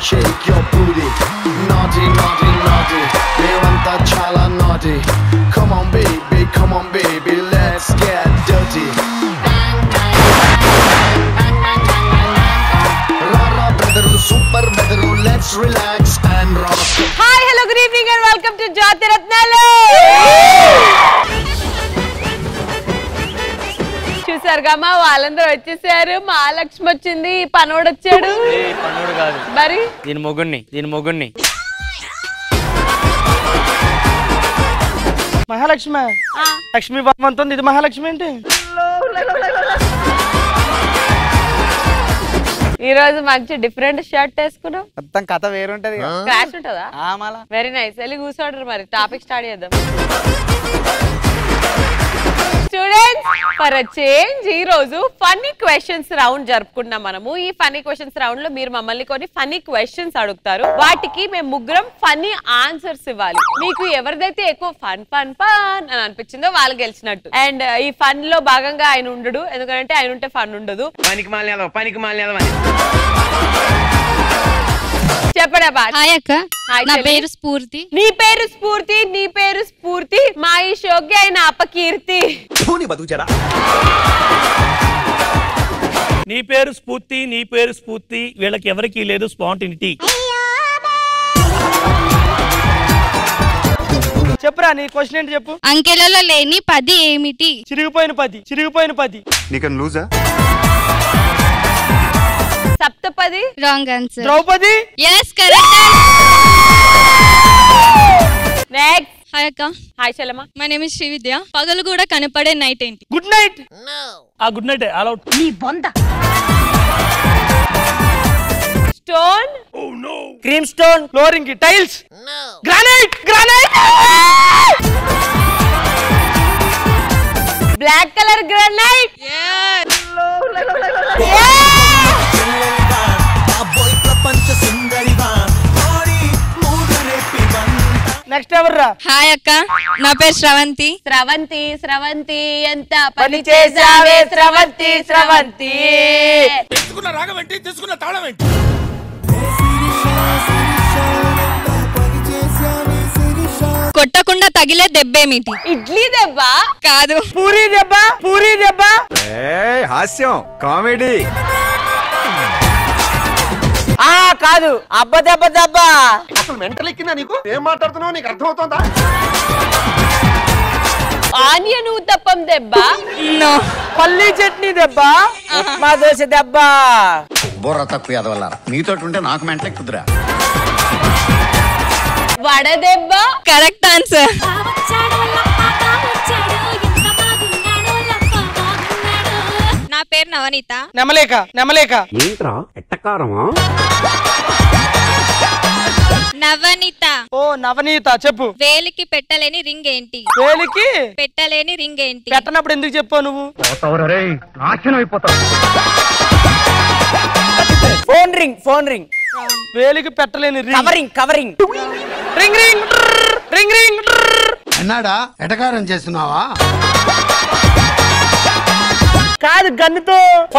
shake your booty. Naughty, naughty, naughty. మేమంతా చాలా naughty. Come on, baby, come on, baby, let's get dirty. Rara brother, super brother, let's relax and rock. Hi hello good evening and welcome to Jathi Ratnalu చూసారుగా మా వాళ్ళందరూ వచ్చేసారు మహాలక్ష్మి వచ్చింది పనోడు వచ్చాడు ఏ పన్నుడు కాదు మరి దీని మొగుణ్ణి దీని మొగుణ్ణి మహాలక్ష్మి ఆ, లక్ష్మీ బామ్మంతో ఇది మహాలక్ష్మి ఏంటి ఈ రోజు మంచి డిఫరెంట్ షర్ట్ వేసుకున్నావు మొత్తం కథ వేరుంటది కదా. క్రాష్ ఉంటుందా ఆ మళ్ళా వెరీ నైస్ వెళ్ళి కూర్చోండి మరి టాపిక్ స్టార్ట్ చేద్దాం స్టూడెంట్స్ ఫర్ చేంజ్ ఈ రోజు ఫన్నీ క్వశ్చన్స్ రౌండ్ జరుపుకుంటున్నాం మనము ఈ ఫన్నీ క్వశ్చన్స్ రౌండ్ లో మీరు మమ్మల్ని కొన్ని ఫన్నీ క్వశ్చన్స్ అడుగుతారు వాటికి మేము ముగ్గురం ఫన్నీ ఆన్సర్స్ ఇవ్వాలి మీకు ఎవరిదైతే ఎక్కువ ఫన్ ఫన్ ఫన్ అని అనిపించిందో వాళ్ళు గెలిచినట్టు అండ్ ఈ ఫన్ లో భాగంగా ఆయన ఉండడు ఎందుకంటే ఆయన ఉంటే ఫన్ ఉండదు పనికి మాలిన పనికి మాలిన చెప్పడా బా హాయ్ అక్క హాయ్ నా చెల్లి. పేరు స్ఫూర్తి నీ పేరు స్ఫూర్తి నీ పేరు స్ఫూర్తి మా ఈ షోకి ఆయన అపకీర్తి నీ పేరు స్ఫూర్తి నీ పేరు స్ఫూర్తి వీళ్ళకి ఎవరికి లేదు స్పాంటినిటీ చెప్పురా నీ క్వశ్చన్ ఏంటి చెప్పు అంకెలలో లేని పది ఏమిటి చిరిగిపోయిన పది చిరిగిపోయిన పది నీకని లూజా సప్తపది wrong answer Draupadi yes correct next hi అక్క హాయ్ చలమా మై నేమ్ ఇస్ శ్రీవిద్య పగలు కూడా కనపడే నైట్ ఏంటి గుడ్ నైట్ ఆ good night all out stone cream stone flooring కి tiles granite granite black colour granite next ఎవర్రా హాయ్ అక్క నా పేరు శ్రవంతి స్రవంతి స్రవంతి ఎంత పని పని చేసావే చేసావే స్రవంతి స్రవంతి తీసుకున్న రాగం ఏంటి తీసుకున్న తాళం ఏంటి కొట్టకుండా తగిలే దెబ్బేమిటి ఇడ్లీ దెబ్బ కాదు పూరి దెబ్బ పూరి దెబ్బ హాస్యం కామెడీ ఆ కాదు అబ్బ దెబ్బ దెబ్బ అసలు మెంటల్ ఎక్కిందా నీకు ఏం మాట్లాడుతున్నావు నీకు అర్థమవుతుందా ఆనియన్ ఊతప్పం దెబ్బ నో పల్లి చట్నీ దెబ్బ ఉప్మా దోశ దెబ్బ బుర్ర తక్కువ ఎదవల్ల నీతో ఉంటే నాకు మెంటలే కుదురా వడ దెబ్బ కరెక్ట్ ఆన్సర్ నా పేరు నవనీత నెమలేక నెమలేక నవనీత ఓ నవనీత చెప్పు వేలికి పెట్టలేని రింగ్ ఏంటి వేలికి పెట్టలేని రింగ్ ఏంటి పెట్టనప్పుడు ఎందుకు చెప్పావు నువ్వు ఫోన్ రింగ్ ఫోన్ రింగ్ వేలికి పెట్టలేని ring covering covering ring ring ట్రర్, రింగ్ రింగ్ ట్రర్. అన్నాడా ఎటకారం చేస్తున్నావా కాదు గన్నుతో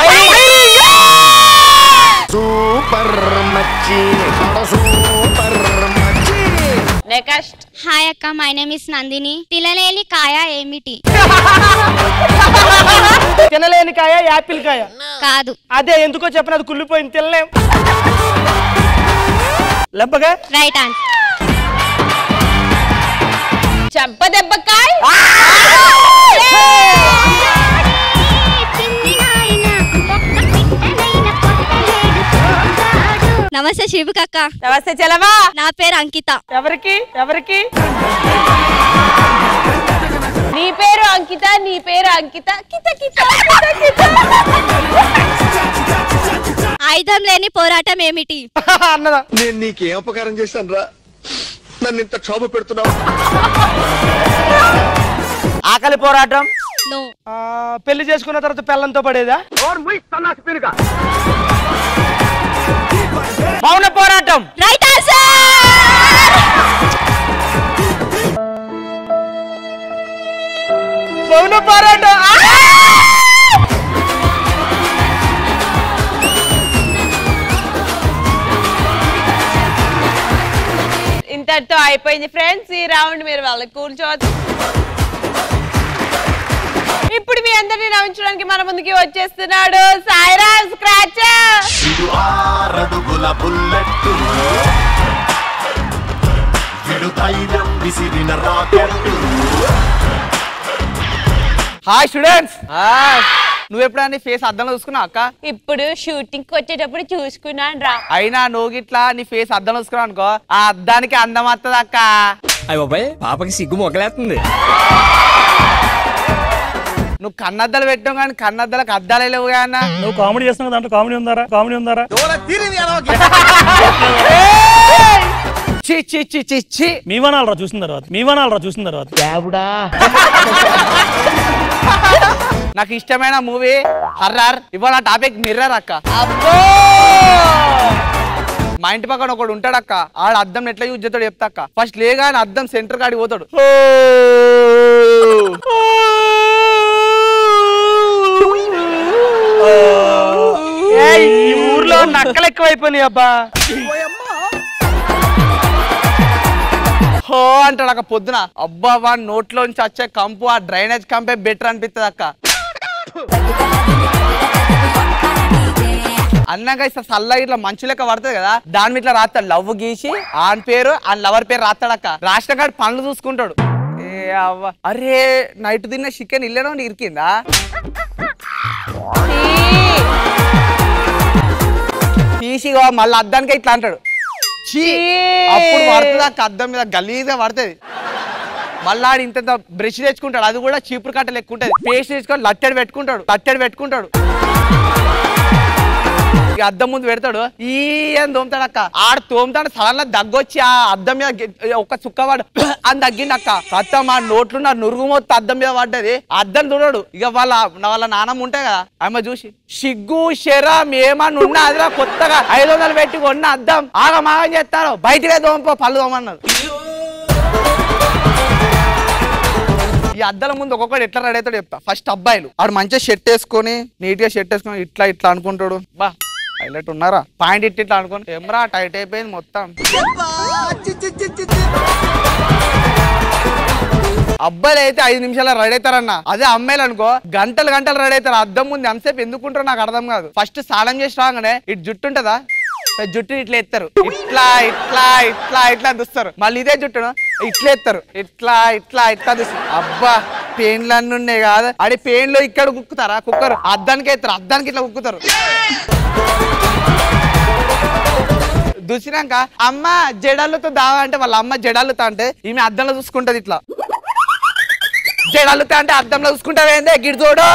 Super మచ్చి సూపర్ మచ్చి నెక్స్ట్ హాయ్ అక్క మై నేమ్ ఇస్ నందిని తినలేని కాయ ఏమిటి తినలేని కాయ యాపిల్ కాయ కాదు అదే ఎందుకో చెప్పిన అది కుళ్ళిపోయింది తినలేం లెబ్బగా రైట్ ఆన్సర్ చెంప దెబ్బకాయ్ నమస్తే శివుకక్క నమస్తే చలమా నా పేరు అంకిత ఎవరికి ఎవరికి నీ పేరు అంకిత నీ పేరు అంకిత కిత కిత కిత కిత ఆయుధం లేని పోరాటం ఏమిటి అన్నదా నేను నీకేం ఉపకారం చేశాను రా నన్ను ఇంత క్షోభ పెడుతున్నావు ఆకలి పోరాటం నో ఆ, పెళ్లి చేసుకున్న తర్వాత పెళ్ళంతో పడేదా మౌన పోరాటం రైట్ ఆన్సర్ మౌన పోరాటం ఆ! ఇంతటితో అయిపోయింది ఫ్రెండ్స్ ఈ రౌండ్ మీరు వాళ్ళకి కూర్చోవచ్చు ఇప్పుడు మీ అందరినీ నవ్వించడానికి మన ముందుకి వచ్చేస్తున్నాడు సాయిరాజ్ స్క్రాచ్ ఇడు ఆరడుగుల బుల్లెట్ విడు ధైర్యం విసిరిన రాకెట్ హాయ్ స్టూడెంట్స్ నువ్వు ఎప్పుడైనా నీ ఫేస్ అద్దంలో చూసుకున్నావు అక్క ఇప్పుడు షూటింగ్ కి వచ్చేటప్పుడు చూసుకున్నాను రా అయినా నువ్వు గిట్లా నీ ఫేస్ అద్దంలో చూసుకున్నావు అనుకో ఆ అద్దానికి అందం వస్తుంది అక్క అయ్య బాబాయ్ పాపకి సిగ్గు మొగలేస్తుంది నువ్వు కన్నద్దాలు పెట్టావు కానీ కన్నద్దాలకు అద్దాలే లేవు అన్న నువ్వు కామెడీ చేస్తున్నావు దాంట్లో కామెడీ ఉందారా కామెడీ ఉందారా చి చి చి చి చి మీ వనాలరా చూసిన తర్వాత మీ వనాలరా చూసిన తర్వాత నాకు ఇష్టమైన మూవీ హర్రర్ ఇవాళ టాపిక్ మిర్రర్ అక్క మా ఇంటి పక్కన ఒకడు ఉంటాడు అక్క ఆడ అద్దం ఎట్లా యూజ్ చేస్తాడు చెప్తా అక్క ఫస్ట్ లేగానే అద్దం సెంటర్ కాడికి పోతాడు ఏయ్, ఈ ఊర్లో నక్కలు ఎక్కువైపోయినాయి అబ్బా హో అంటాడు అక్క పొద్దున అబ్బా వాడి నోట్లోంచి వచ్చే కంపు ఆ డ్రైనేజ్ కంపే బెటర్ అనిపిస్తుంది అక్క అన్నాక ఇట్లా సల్ల ఇట్లా మంచు లెక్క పడుతుంది కదా దాని మీద ఇట్లా రాస్తాడు లవ్ గీసి ఆన్ పేరు ఆ లవర్ పేరు రాస్తాడు అక్క రాసిన కాడు పనులు చూసుకుంటాడు ఏ అవ్వ అరే నైట్ తిన్న చికెన్ ఇల్లడం ఇరికిందా తీసి ఇగో మళ్ళీ అద్దానికి ఇట్లా అంటాడు చీ అప్పుడు పడుతుంది అక్క అద్దం మీద గలీజ్గా పడుతుంది మళ్ళా ఆడు ఇంత బ్రష్ తెచ్చుకుంటాడు అది కూడా చీపురు కట్ట లెక్క ఉంటుంది పేస్ట్ తెచ్చుకొని లట్టెడు పెట్టుకుంటాడు లట్టెడు పెట్టుకుంటాడు ఇక అద్దం ముందు పెడతాడు ఈ అని తోముతాడు అక్క ఆడ తోముతాడు సడన్ గా దగ్గొచ్చి ఆ అద్దం మీద గె- ఒక చుక్కవాడు అని తగ్గింది అక్క అత్త మా నోట్లు నా నురుగు మొత్తం అద్దం మీద పడ్డది అద్దం చూడడు ఇక వాళ్ళ వాళ్ళ నానమ్మ ఉంటాయి కదా ఆమె చూసి సిగ్గు శరం ఏమన్నా ఉన్నా అదిరా కొత్తగా ఐదు వందలు పెట్టి కొన్న అద్దం ఆగమాగం చేస్తారు బయటకే దోమపో పళ్ళు దోమన్నారు ఈ అద్దాల ముందు ఒక్కొక్కడు ఎట్లా రెడీ అవుతాడు చెప్తా ఫస్ట్ అబ్బాయిలు ఆడు మంచిగా షర్ట్ వేసుకొని నీట్ గా షర్ట్ వేసుకొని ఇట్లా ఇట్లా అనుకుంటాడు బా హైలైట్ ఉన్నారా పాయింట్ ఇట్ ఇట్లా అనుకోని ఎమరా టైట్ అయిపోయింది మొత్తం అబ్బాయిలు అయితే ఐదు నిమిషాలు రెడీ అవుతారన్న అదే అమ్మాయిలు అనుకో గంటలు గంటలు రెడీ అవుతారు అద్దం ముందు ఎంతసేపు ఎందుకుంటారో నాకు అర్థం కాదు ఫస్ట్ స్నానం చేసి రాగానే ఇటు జుట్టు ఉంటుందా ఈ జుట్టు ఇట్లా ఎత్తారు ఇట్లా ఇట్లా ఇట్లా ఇట్లా దుస్తారు మళ్ళీ ఇదే జుట్టును ఇట్లా ఎత్తారు ఇట్లా ఇట్లా ఇట్లా దుస్తారు అబ్బా పెయిన్లు అన్నీ ఉన్నాయి కాదు అడి పెయిన్లో ఇక్కడ కుక్కుతారా కుక్కరు అద్దానికి ఎత్తారు అద్దానికి ఇట్లా కుక్కుతారు దుసినాక అమ్మ జడలతో దావా అంటే వాళ్ళ అమ్మ జడలుతా అంటే ఈమె అద్దంలో చూసుకుంటది ఇట్లా జడలుతా అంటే అద్దంలో చూసుకుంటావేందే గిడి చూడు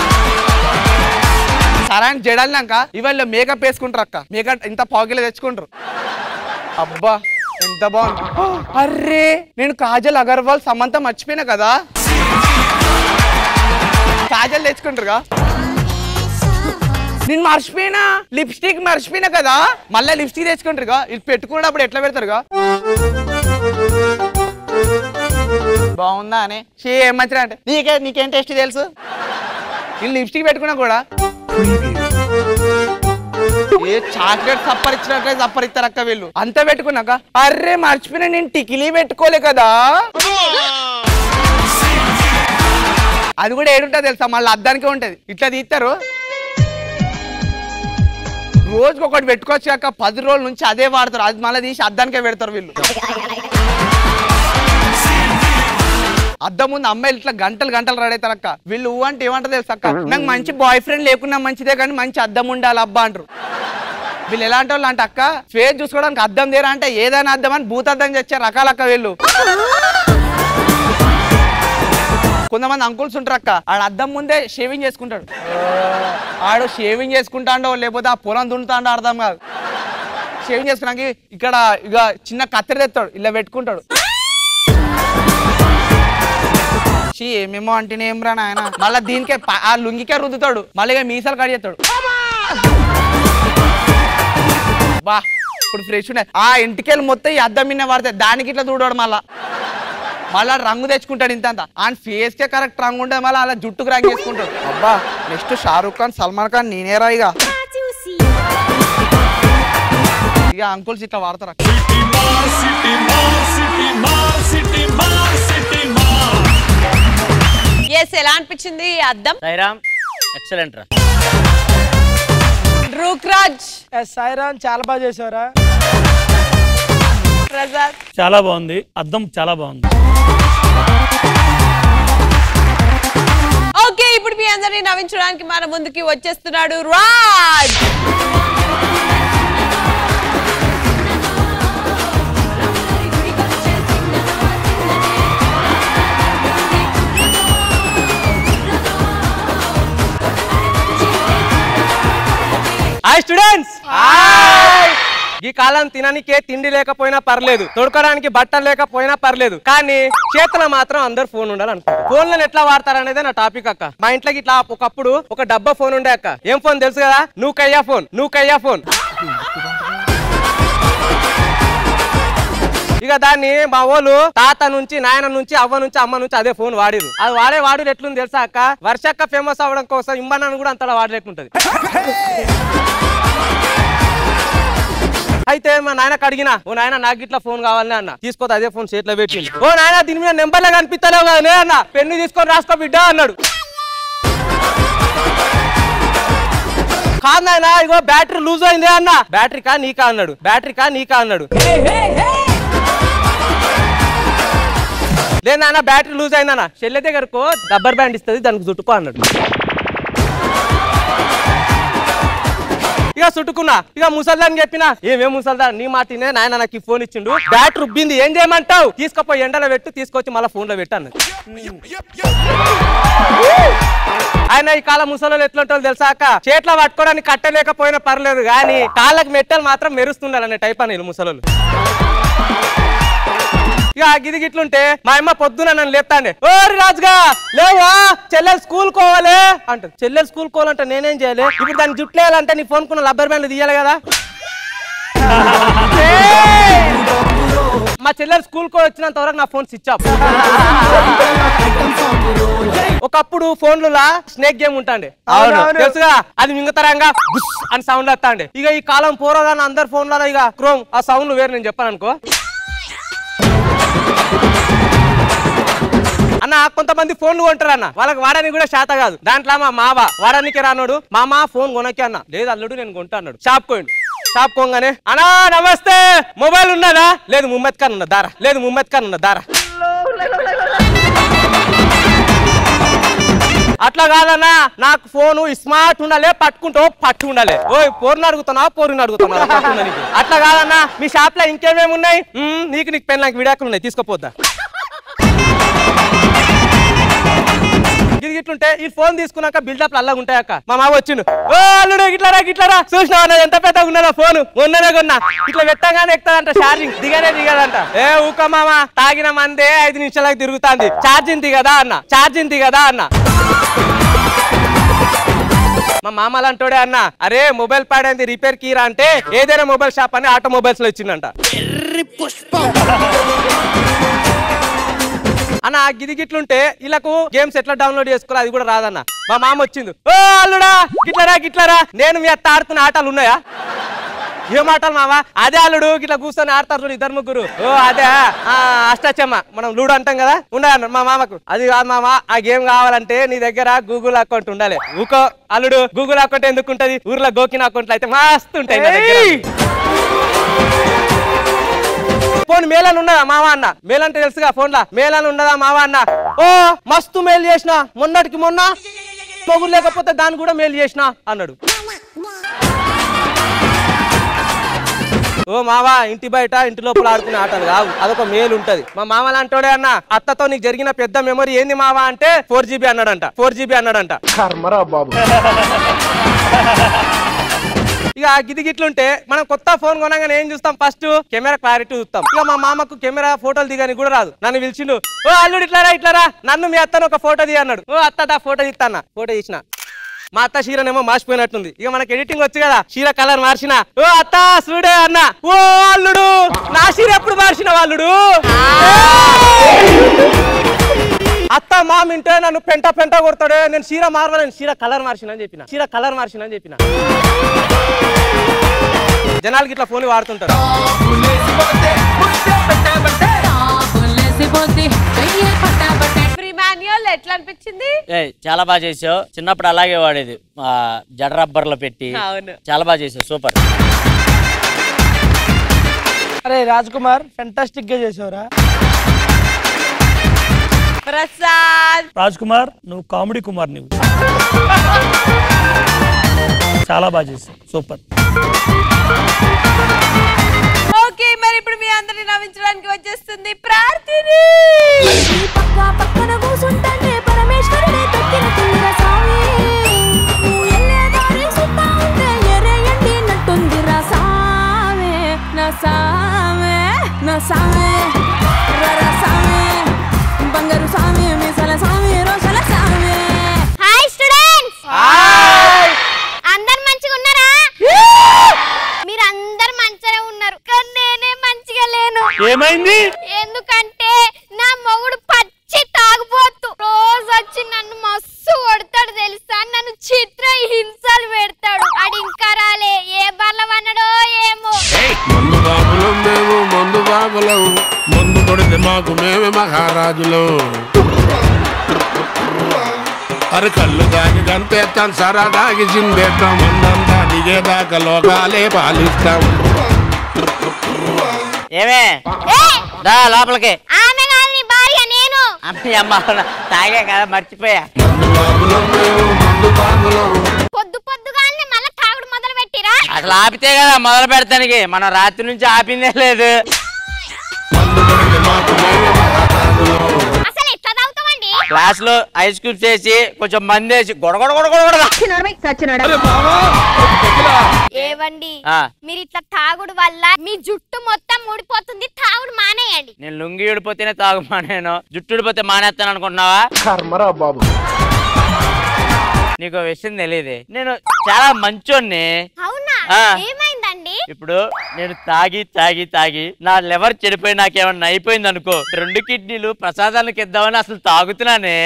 సరే అని జడలినాక ఇవాళ మేకప్ వేసుకుంటారు అక్క మేకప్ ఇంత పాకిలో తెచ్చుకుంటారు అబ్బా ఎంత బాగుంది అర్రే నేను కాజల్ అగర్వాల్ సమంత మర్చిపోయినా కదా కాజల్ తెచ్చుకుంటారుగా నేను మర్చిపోయినా లిప్స్టిక్ మర్చిపోయినా కదా మళ్ళీ లిప్స్టిక్ తెచ్చుకుంటారుగా ఇది పెట్టుకున్నప్పుడు ఎట్లా పెడతారుగా బాగుందా అని షే ఏం మంచిగా అంటే నీకే నీకేం టేస్ట్ తెలుసు నేను లిప్స్టిక్ పెట్టుకున్నా కూడా ఏ చాక్లెట్ సప్పరిచ్చినట్లే సప్పరిస్తారు అక్క వీళ్ళు అంత పెట్టుకున్నాక అర్రే మర్చిపోయినా నేను టికిలీ పెట్టుకోలే కదా అది కూడా ఏడుంటా తెలుసా మళ్ళీ అద్దానికే ఉంటది ఇట్లా తీస్తారు రోజుకి ఒకటి పెట్టుకోవచ్చు కాక పది రోజుల నుంచి అదే వాడతారు అది మళ్ళీ తీసి అద్దానికే పెడతారు వీళ్ళు అద్దం ముందు అమ్మాయిలు ఇట్లా గంటలు గంటలు రెడీ అవుతారు అక్క వీళ్ళు ఊ అంటే ఏమంటారు తెలుసు అక్క నాకు మంచి బాయ్ ఫ్రెండ్ లేకున్నా మంచిదే కానీ మంచి అద్దం ఉండాలి అబ్బా అంటారు వీళ్ళు ఎలాంటి వాళ్ళు అంటే అక్క ఫేస్ చూసుకోవడానికి అద్దం తీరా అంటే ఏదైనా అద్దం అని భూతద్దం తెచ్చే రకాలక్క వీళ్ళు కొంతమంది అంకుల్స్ ఉంటారు అక్క ఆడ అద్దం ముందే షేవింగ్ చేసుకుంటాడు ఆడు షేవింగ్ చేసుకుంటాడో లేకపోతే ఆ పొలం దున్నుతాడో అర్థం కాదు షేవింగ్ చేసుకున్నాక ఇక్కడ ఇక చిన్న కత్తెర తెస్తాడు ఇలా పెట్టుకుంటాడు చీ ఏమేమో అంటేనే ఏం రా నాయన మళ్ళీ దీనికే ప- ఆ లుంగికే రుద్దుతాడు మళ్ళీ ఇక మీసాలు కడిగేస్తాడు బా ఇప్పుడు ఫ్రెష్ ఉన్నాయి ఆ ఇంటికెళ్ళి మొత్తం ఈ అద్దం మిన్న పడతాయి దానికి ఇట్లా చూడడు మళ్ళా మళ్ళా రంగు తెచ్చుకుంటాడు ఇంత అంత ఆయన ఫేస్ కే కరెక్ట్ రంగు ఉంటుంది మళ్ళీ అలా జుట్టుకు రంగు వేసుకుంటాడు అబ్బా నెక్స్ట్ షారూక్ ఖాన్ సల్మాన్ ఖాన్ నేనేరా ఇక ఇక అంకుల్స్ ఇట్లా వాడతారు city Maar Seeti Maar mall city mall city mall yes ఎలా అనిపించింది ఈ అద్దం సాయిరామ్ ఎక్సలెంట్ రా రూక్రాజ్ సాయిరాన్ చాలా బాగా చేసారా ప్రసాద్ చాలా బాగుంది అద్దం చాలా బాగుంది ఓకే ఇప్పుడు మీ అందరినీ నవ్వించడానికి మన ముందుకి వచ్చేస్తున్నాడు రాజ్ హాయ్ స్టూడెంట్స్ ఈ కాలం తిననికే తిండి లేకపోయినా పర్లేదు తొడకడానికి బట్టలు లేకపోయినా పర్లేదు కానీ చేతిలో మాత్రం అందరు ఫోన్ ఉండాలి అనుకుంటారు ఫోన్లను ఎట్లా వాడతారు అనేది నా టాపిక్ అక్క మా ఇంట్లోకి ఇట్లా ఒకప్పుడు ఒక డబ్బా ఫోన్ ఉండే అక్క ఏం ఫోన్ తెలుసు కదా నువ్వు కయ్యా ఫోన్ నువ్వు కయ్యా ఫోన్ ఇక దాన్ని మా వాళ్ళు తాత నుంచి నాయన నుంచి అవ్వ నుంచి అమ్మ నుంచి అదే ఫోన్ వాడిరు అది వాడే వాడు ఎట్లుంది తెలుసా అక్క వర్షక్క ఫేమస్ అవ్వడం కోసం ఇంబన్నాను కూడా అంతలా వాడలేకుంటది అయితే మా నాయనకు అడిగిన ఓ నాయన నాకు ఇట్లా ఫోన్ కావాలని అన్న తీసుకోతే అదే ఫోన్ చేతిలో పెట్టింది ఓ నాయన దీని మీద నెంబర్లే కనిపిస్తలేవు కదా అన్న పెన్ను తీసుకొని రాసుకో బిడ్డ అన్నాడు కాదు నాయన ఇగో బ్యాటరీ లూజ్ అయింది అన్న బ్యాటరీ కా నీకా అన్నాడు బ్యాటరీ కా నీకా అన్నాడు లేదు నాన్న బ్యాటరీ లూజ్ అయిందన్న చెల్లె దగ్గరకు రబ్బర్ బ్యాండ్ ఇస్తుంది దానికి చుట్టుకో అన్నాడు ఇక చుట్టుకున్నా ఇక ముసల్దాన్ని చెప్పిన ఏమేం ముసల్దా నీ మాటినే నాయన నాకు ఈ ఫోన్ ఇచ్చిండు బ్యాటరీ రుబ్బింది ఏం చేయమంటావు తీసుకపోయి ఎండలో పెట్టు తీసుకొచ్చి మళ్ళీ ఫోన్ లో పెట్టు అన్నది ఆయన ఈ కాలం ముసలు ఎట్లుంటారో తెలుసాక చేతిలో పట్టుకోవడానికి కట్టలేకపోయినా పర్లేదు కానీ కాళ్ళకి మెట్టలు మాత్రం మెరుస్తుండాలనే టైప్ అని వీళ్ళు ముసలోళ్ళు ఇక గిది గిట్లుంటే మా అమ్మ పొద్దున నన్ను లేపుతాండే ఓరి రాజుగా లేవా చెల్లెలు స్కూల్ కోవాలి అంట చెల్లెలు స్కూల్ కోవాలంటే నేనేం చేయాలి ఇప్పుడు దాన్ని జుట్లు వేయాలంటే నీ ఫోన్ కున్న రబ్బర్ బ్యాండ్ తీయాలి కదా ఏయ్! మా చెల్లెలు స్కూల్ కో వచ్చినంత వరకు నా ఫోన్ స్విచ్ ఆఫ్ ఒకప్పుడు ఫోన్లులా స్నేక్ గేమ్ ఉంటాండే అవును. తెలుసుగా అది మింగతరంగా బుస్ అని సౌండ్ వస్తాండే ఇక ఈ కాలం పోరగానే అందరు ఫోన్లలో ఇక క్రోమ్ ఆ సౌండ్ వేరు నేను చెప్పాను అనుకో అన్న కొంతమంది ఫోన్లు కొంటారు అన్న వాళ్ళకి వాడడానికి కూడా శాత కాదు దాంట్లో మా మావ వాడడానికి రానోడు మామ ఫోన్ కొనకి అన్న లేదు అల్లుడు నేను కొంటా అన్నాడు షాప్ కోయండి షాప్ కోగానే అన్నా నమస్తే మొబైల్ ఉన్నదా లేదు ముమ్మద్ ఖాన్ ఉన్న దారా లేదు ముమ్మద్ ఖాన్ ఉన్న దారా అట్లా కాదన్నా నాకు ఫోను స్మార్ట్ ఉండాలి పట్టుకుంటూ పట్టు ఉండాలి ఓ పోరుని అడుగుతున్నావా పోరుని అడుగుతున్నావా పట్టుకున్నా నీకు. అట్లా కాదన్నా మీ షాప్ లో ఇంకేమేమి ఉన్నాయి మ్మ్, నీకు నీకు పెన్ నాకు విడాకులు ఉన్నాయి తీసుకోపోద్దా ఇది గిట్లుంటే ఈ ఫోన్ తీసుకున్నాక బిల్డప్ అల్లాగా ఉంటాయి అక్క మా మామ వచ్చిండు ఓ అల్లుడు గిట్లరా గిట్లరా చూసినావా నాది ఎంత పెద్దగా ఉన్నదా ఫోన్ మొన్ననే కొన్నా ఇట్లా పెట్టగానే ఎక్కుతాదంట ఛార్జింగ్ దిగనే దిగదంట ఏ ఊక మామ తాగిన మందే ఐదు నిమిషాలకు తిరుగుతాంది ఛార్జింగ్ దిగదా అన్న ఛార్జింగ్ దిగదా అన్న మా మామ అలాంటోడే అన్న అరే మొబైల్ పాడైంది రిపేర్ కీరా అంటే ఏదైనా మొబైల్ షాప్ అని ఆటోమొబైల్స్ లో ఇచ్చిందంట అన్న గిది గిట్లుంటే వీళ్ళకు గేమ్స్ ఎట్లా డౌన్లోడ్ చేసుకోవాలి అది కూడా రాదన్న మా మామ వచ్చింది ఓ అల్లుడా గిట్లరా గిట్లరా నేను మీ అత్త ఆడుతున్న ఆటలు ఉన్నాయా ఏం ఆటలు మావా అదే అల్లుడు గిట్లా కూర్చొని ఆడతారు చూడు ఇద్దరు ముగ్గురు ఓ అదే ఆ, అష్టాచమ్మ మనం లూడో అంటాం కదా ఉండాలి మా మామకు అది కాదు మామ ఆ గేమ్ కావాలంటే నీ దగ్గర గూగుల్ అకౌంట్ ఉండాలి ఊకో అల్లుడు గూగుల్ అకౌంట్ ఎందుకు ఉంటది ఊర్లో గోకిన అకౌంట్లు అయితే మస్తు ఉంటాయి నా దగ్గర. ఫోన్ మేలని ఉన్నదా మావా అన్న మేల్ అంటే తెలుసుగా ఫోన్ లా మేలని ఉన్నదా మావా అన్న ఓ మస్తు మేలు చేసిన మొన్నటికి మొన్న మొగుడు లేకపోతే దాన్ని కూడా మేలు చేసిన అన్నాడు ఓ మావా ఇంటి బయట ఇంటి లోపల ఆడుకునే ఆటలు కావు అదొక మేలు ఉంటది మా మామ లాంటోడే అన్న అత్తతో నీకు జరిగిన పెద్ద మెమరీ ఏంది మావా అంటే ఫోర్ జీబీ అన్నాడంట ఫోర్ జీబీ అన్నాడంట కర్మరా బాబు ఇక గిది గిట్లుంటే మనం కొత్త ఫోన్ కొనగానే ఏం చూస్తాం ఫస్ట్ కెమెరా క్లారిటీ చూస్తాం ఇక మా మామకు కెమెరా ఫోటోలు దిగని కూడా రాదు నన్ను పిలిచిండు ఓ అల్లుడు ఇట్లారా ఇట్లారా నన్ను మీ అత్తను ఒక ఫోటో దిగి అన్నాడు ఓ అత్త దా ఫోటో తీస్తానా ఫోటో తీసిన మా అత్త చీరనేమో మార్చిపోయినట్టుంది ఇక మనకి ఎడిటింగ్ వచ్చు కదా చీర కలర్ మార్చిన ఓ అత్త చూడే అన్న ఓ అల్లుడు నా చీర ఎప్పుడు మార్చిన వాళ్ళుడు అత్త మామింటే నన్ను పెంట పెంట కొడతాడే నేను చీర మారవాలని చీర కలర్ మార్చిన అని చెప్పిన చీర కలర్ మార్చిన అని చెప్పిన జనాలకి ఇట్లా ఫోన్ వాడుతుంటారు మురిసిపోద్ది అయ్యే పట్టా పట్టే ఫ్రీ మాన్యువల్ ఎట్లా అనిపించింది ఏ చాలా బాగా చేసావు చిన్నప్పుడు అలాగే వాడేది ఆ, జడ రబ్బర్లో పెట్టి అవును. చాలా బాగా చేసావు సూపర్ అరే రాజ్ కుమార్ ఫెంటాస్టిక్ గా చేసావురా ప్రసాద్ రాజ్ కుమార్ నువ్వు కామెడీ కుమార్ నువ్వు చాలా బాగా చేసావు సూపర్ ఓకే మరి ఇప్పుడు మీ అందరిని నవ్వించడానికి వచ్చేస్తుంది ప్రార్థిని పక్క పక్కన కూసుంటానే పరమేశ్వరుడే తక్కిన తుందిర సామి నువ్వు ఎల్లే దారి సుత్తా ఉంటే ఎరేయండి నట్టుందిరా సామే నా సామే నా సామే రర సామే బంగారు సామి మీసల సామి రోషల సామి హాయ్ స్టూడెంట్స్ అందరు మంచిగా ఉన్నారా మీరు అందరు మంచిగానే ఉన్నారు కానీ నేనే మంచిగా లేను ఏమైంది ఎందుకంటే నా మొగుడు పచ్చి తాగుపోతు రోజు వచ్చి నన్ను మస్తు కొడతాడు తెలుసా నన్ను చిత్ర హింసలు పెడతాడు ఆడు ఇంకా రాలే ఏ బలవన్నడో ఏమో మందు బాబులం మేము మందు బాబులం మందు కొడితే మాకు మేమే మహారాజులం అరే కళ్ళు దాగి కనిపేస్తాం సరా దాగి చిందేస్తాం మందంతా దిగేదాకా లోకాలే పాలిస్తాం ఏమే దా లోపలికి ఆమె కాదు నీ భార్య నేను అమ్మ అమ్మ తాగే కదా మర్చిపోయా పొద్దు పొద్దుగానే మళ్ళీ తాగుడు మొదలు పెట్టిరా అసలు ఆపితే కదా మొదలు పెడతానికి మనం రాత్రి నుంచి ఆపిందే లేదు అసలు ఎట్లా తాగుతామండి క్లాస్ లో ఐస్ క్యూబ్స్ వేసి కొంచెం మంది వేసి గొడగొడ గొడగొడ ఏవండి ఆ. మీరు ఇట్లా తాగుడు వల్ల మీ జుట్టు మొత్తం ఊడిపోతుంది తాగుడు మానేయండి నేను లుంగి ఊడిపోతేనే తాగు మానేను జుట్టు ఊడిపోతే మానేస్తాను అనుకుంటున్నావా కర్మరా బాబు నీకు విషయం తెలియదు నేను చాలా మంచోన్ని అవునా ఆ. ఏమైందండి ఇప్పుడు నేను తాగి తాగి తాగి నా లివర్ చెడిపోయి నాకేమన్నా అయిపోయింది అనుకో రెండు కిడ్నీలు ప్రసాదానికి ఇద్దామని అసలు తాగుతున్నానే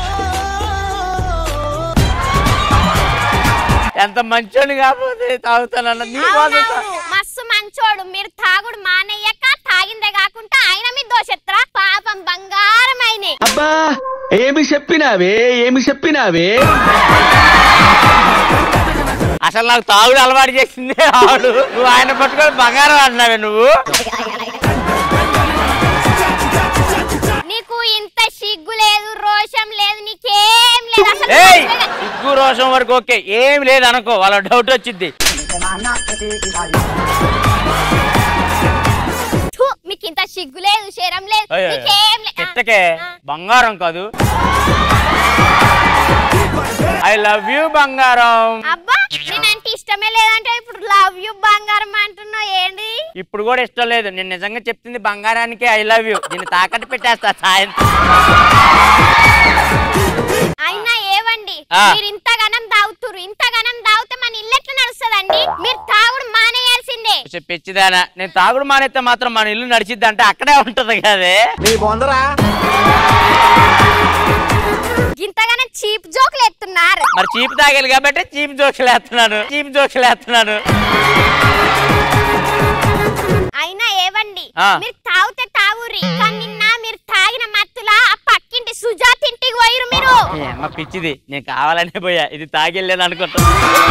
ఎంత మంచోని కాకపోతే తాగుతానన్న నీ కోసం తా- అవునవును, మస్తు మంచోడు మీరు తాగుడు మానేయక తాగిందే కాకుండా ఆయన మీ దోషెత్రా పాపం బంగారం అయినే అబ్బా ఏమి చెప్పినావే ఏమి చెప్పినావే అసలు నాకు తాగుడు అలవాటు చేసింది ఆడు నువ్వు ఆయన పట్టుకొని బంగారం అంటున్నావే నువ్వు నీకు ఇంత సిగ్గు లేదు రోషం లేదు నీకేం లేదు అసలు ఏయ్ మనుషులే కాదు. సిగ్గు రోషం వరకు ఓకే ఏం లేదు అనుకో వాళ్ళ డౌట్ వచ్చింది థు, మీకు ఇంత సిగ్గు లేదు శరం లేదు నీకేం లేదు చెట్టకే బంగారం కాదు ఐ లవ్ యూ బంగారం అబ్బా నేనంటే ఇష్టమే లేదంటే ఇప్పుడు లవ్ యూ బంగారం అంటున్నావు ఏంటి ఇప్పుడు కూడా ఇష్టం లేదు నేను నిజంగా చెప్తుంది బంగారానికి ఐ లవ్ యూ దీన్ని తాకట్టు పెట్టేస్తా సాయంత్రం అయినా ఏవండి ఆ. మీరు ఇంతగానం తాగుతురు ఇంతగానం తాగితే మన ఇల్లు ఎట్లా నడుస్తుందండి మీరు తాగుడు మానేయాల్సిందే కొంచెం పిచ్చిదానా నేను తాగుడు మానేస్తే మాత్రం మన ఇల్లు నడిచిద్ది అంటే అక్కడే ఉంటది కదే నీ బొందరా ఇంతగానం చీప్ జోకులు ఎత్తున్నారు మరి చీప్ తాగాలి కాబట్టి చీప్ జోకులు వేస్తున్నాను చీప్ జోకులు వేస్తున్నాను అయినా ఏవండి ఆ. మీరు తాగితే తాగురి కానీ నిన్న మీరు తాగిన మత్తులా ఆ పక్కింటి సుజాత ఇంటికి పోయిరు మీరు ఏ అమ్మ పిచ్చిది నేను కావాలనే పోయా ఇది తాగిల్లేదు అనుకుంటా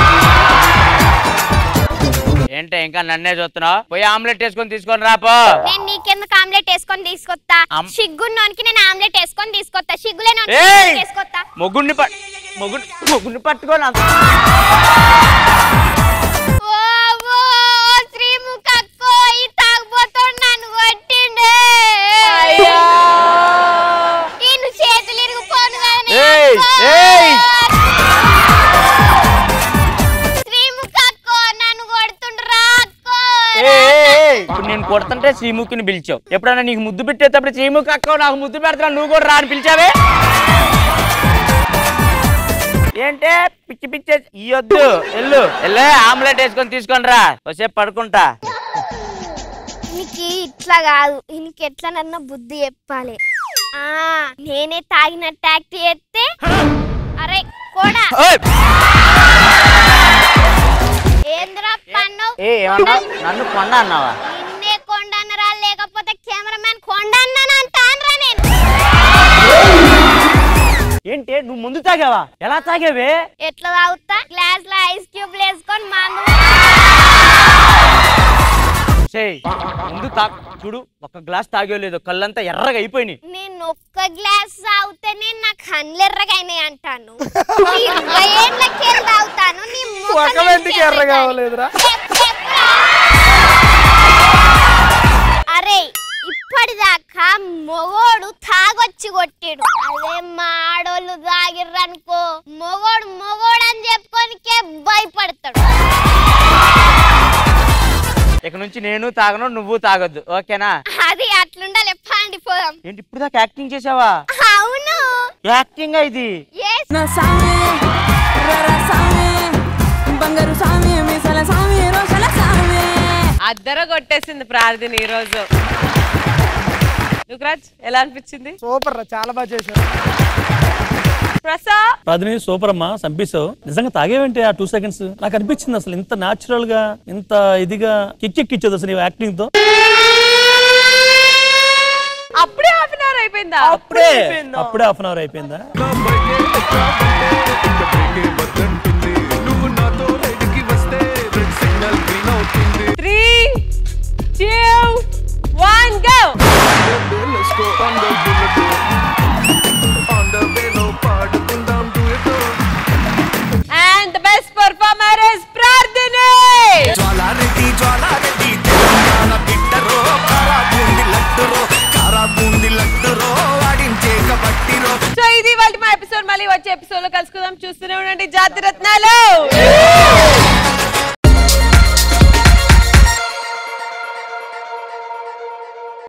ఏంటే ఇంకా నన్నే చూస్తున్నావు పోయి ఆమ్లెట్ వేసుకొని తీసుకొని రాపో నేను నీకెందుకు ఆమ్లెట్ వేసుకొని తీసుకొస్తా అమ్- సిగ్గున్నోనికి నేను ఆమ్లెట్ వేసుకొని తీసుకొస్తా సిగ్గులేనోనికి ఏయ్! నేను తీసుకొస్తా మొగుడిని పట్ మొగుడు మొగుడిని పట్టుకొని అంత ఓ, ఓ, శ్రీముఖక్కో, ఈ తాగుబోతోడు నన్ను కొట్టిండే. ఈయన చేతులు ఇరిగిపోను కానీ ఏయ్, అక్కో. ఏయ్. శ్రీముఖక్కో, నన్ను కొడుతుండ్రా అక్కో. ఏ, ఏ, ఏ, ఇప్పుడు నేను కొడుతుంటే శ్రీముఖిని పిలిచావు ఎప్పుడైనా నీకు ముద్దు పెట్టేటప్పుడు శ్రీముఖి అక్క నాకు ముద్దు పెడతా నువ్వు కూడా రా అని పిలిచావే ఏంటే పిచ్చి పిచ్చి ఇయ్యొద్దు ఎల్లు ఎల్లే ఆమ్లెట్ వేసుకొని తీసుకొని రా వచ్చేపు పడుకుంటా నీకు ఇట్లా కాదు ఈయనకి ఎట్లనన్నా బుద్ధి చెప్పాలి ఆ నేనే తాగినట్టు యాక్ట్ చేస్తే అరే కూడా ఏంద్రా పన్ను ఏ ఏమన్నా నన్ను కొండ అన్నావా నిన్నే కొండన్నరా లేకపోతే కెమెరామ్యాన్ కొండ అన్నాను అంటాన్రా ఏంటి నువ్వు ముందు తాగావా ఎలా తాగావే ఎట్లా తాగుతా గ్లాస్ లో ఐస్ క్యూబ్ వేసుకొని మందు సేయ్ ముందు తా చూడు ఒక గ్లాస్ తాగో లేదు కళ్ళంతా ఎర్రగా అయిపోయినాయి నేను ఒక్క గ్లాస్ తాగితేనే నా కళ్ళు ఎర్రగైనాయి అంటాను ఇరవై ఏళ్ళకి తాగుతాను నీ ముఖం ముఖం ఎందుకు ఎర్రగా అవ్వలేదురా అరే ఇప్పటిదాకా మొగోడు తాగొచ్చి కొట్టాడు అదే మా ఆడోళ్ళు తాగిర్రనుకో మొగోడు మొగోడు అని చెప్పుకోనికే భయపడతాడు ఇక నుంచి నేను తాగను నువ్వు తాగొద్దు ఓకేనా అది అట్లుండాలి పాండిపోదాం ఏంటి ఇప్పుడు దాకా యాక్టింగ్ చేసావా అవును యాక్టింగ్ ఇది Yes. నా సామి రర సామి బంగారు సామి మీసల సామి రోషల సామి అద్దర కొట్టేసింది ప్రార్థన ఈ రోజు యుగరాజ్ ఎలా అనిపించింది సూపర్ రా చాలా బాగా చేశారు ప్రసాద్ ప్రార్థన సూపర్ అమ్మా చంపేశావు నిజంగా తాగేవేంటి ఆ టూ సెకండ్స్ నాకు అనిపించింది అసలు ఇంత న్యాచురల్ గా ఇంత ఇదిగా కిక్కెక్కిచ్చేది అసలు నీ యాక్టింగ్ తో అప్పుడే హాఫ్ అన్ అవర్ అయిపోయిందా అప్పుడే అప్పుడే హాఫ్ అన్ అవర్ అయిపోయిందా three two one go and the best performer is ప్రార్థనే జ్వాలారెడ్డి జ్వాలారెడ్డి తెలంగాణ బిడ్డరో కారా బూంది లడ్డురో కారా బూంది లడ్డురో వాడించే కబట్టిరో సో ఇది వాళ్ళ మా ఎపిసోడ్ మళ్ళీ వచ్చే ఎపిసోడ్ లో కలుసుకుందాం చూస్తూనే ఉండండి జాతి రత్నాలు